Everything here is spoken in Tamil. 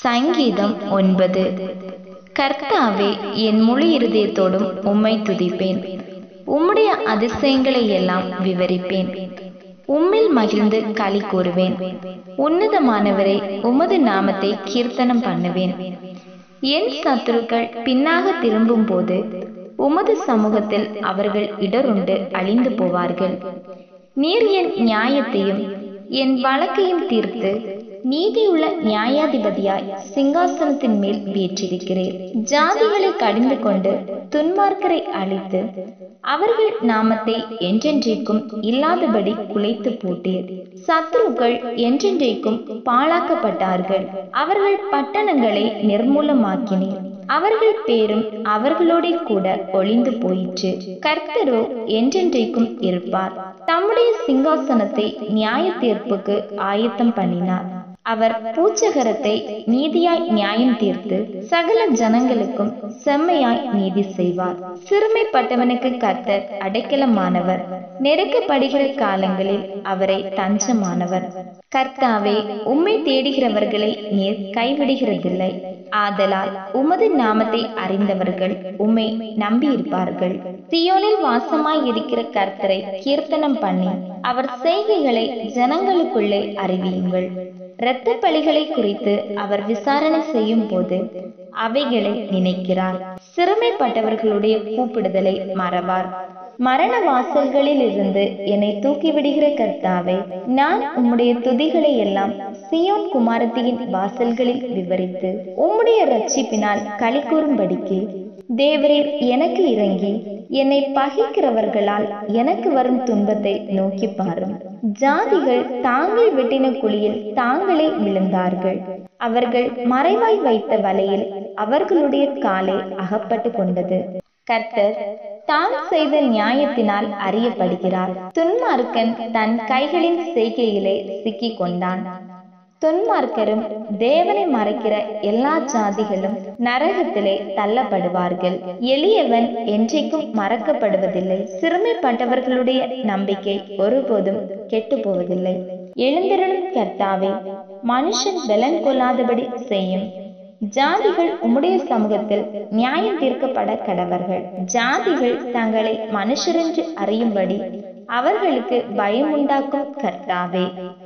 சங்கீதம் ஒன்பது கர்த்தாவே என் முழு இருதயத்தோடும் உம்மை துதிப்பேன் உம்முடைய அதிசயங்களை எல்லாம் விவரிப்பேன் உம்மில் மகிழ்ந்து களி கூறுவேன் உன்னதமானவரை உமது நாமத்தை கீர்த்தனம் பண்ணுவேன் என் சத்துருக்கள் பின்னாக திரும்பும் போது உமது சமூகத்தில் அவர்கள் இடருண்டு அழிந்து போவார்கள் நீர் என் நியாயத்தையும் என் வழக்கையும் தீர்த்து நீதியுள்ள நியாயாதிபதியாய் சிங்காசனத்தின் மேல் வீற்றிருக்கிறேன் ஜாதிகளை கடிந்து கொண்டு துன்மார்க்கரை அழித்து அவர்கள் நாமத்தை என்றென்றைக்கும் இல்லாதபடி குலைத்து போட்டீர் சத்துருக்கள் என்றென்றைக்கும் பாழாக்கப்பட்டார்கள் அவர்கள் பட்டணங்களை நிர்மூலமாக்கினீர் அவர்கள் பேரும் அவர்களோட கூட ஒளிந்து போயிற்று கர்த்தரோ என்றென்றைக்கும் இருப்பார் தம்முடைய சிங்காசனத்தை நியாய தீர்ப்புக்கு ஆயத்தம் பண்ணினார் அவர் பூச்சகரத்தை நீதியாய் நியாயம் தீர்த்து சகல ஜனங்களுக்கும் செம்மையாய் நீதி செய்வார் சிறுமைப்பட்டவனுக்கு கர்த்தர் அடைக்கலமானவர் நெருக்கப்படுகிற காலங்களில் அவரை தஞ்சமானவர் கர்த்தாவே உம்மை தேடுகிறவர்களை நீர் கைவிடுகிறதில்லை ஆதலால் உமது நாமத்தை அறிந்தவர்கள் உம்மை நம்பியிருப்பார்கள் சியோனில் வாசமாய் இருக்கிற கர்த்தரை கீர்த்தனம் பண்ணி அவர் செய்கைகளை ஜனங்களுக்குள்ளே அறிவியுங்கள் இரத்த பலிகளை குறித்து அவர் விசாரணை செய்யும் போது அவைகளை நினைக்கிறார் சிறுமைப்பட்டவர்களுடைய கூப்பிடுதலை மறவார் மரண வாசல்களில் இருந்து என்னை தூக்கிவிடுகிற கர்த்தாவை நான் உம்முடைய துதிகளை எல்லாம் சியோன் குமாரத்தியின் வாசல்களில் விவரித்து உம்முடைய ரட்சிப்பினால் களி கூறும்படிக்கு தேவரீர் எனக்கு இறங்கி என்னை பகைக்கிறவர்களால் எனக்கு வரும் துன்பத்தை நோக்கி பாரும் ஜாதிகள் தாங்கள் வெட்டின குழியில் தாங்களே விழுந்தார்கள் அவர்கள் மறைவாய் வைத்த வலையில் அவர்களுடைய காலை அகப்பட்டு கொண்டது கர்த்தர் தாம் செய்த நியாயத்தினால் அறியப்படுகிறார் துன்மார்க்கன் தன் கைகளின் செய்கையிலே சிக்கிக் கொண்டான் துன்மார்க்கரும் தேவனை மறைக்கிற எல்லா ஜாதிகளும் நரகத்திலே தள்ளப்படுவார்கள் எளியவன் என்றைக்கும் மறக்கப்படுவதில்லை சிறுமைப்பட்டவர்களுடைய நம்பிக்கை ஒருபோதும் கெட்டு போவதில்லை எழுந்திரளும் கர்த்தாவே மனுஷன் பலன் கொள்ளாதபடி செய்யும் ஜாதிகள் உம்முடைய சமூகத்தில் நியாயம் தீர்க்கப்பட கடவர்கள் ஜாதிகள் தங்களை மனுஷரென்று அறியும்படி அவர்களுக்கு பயமுண்டாக்கும் கர்த்தாவே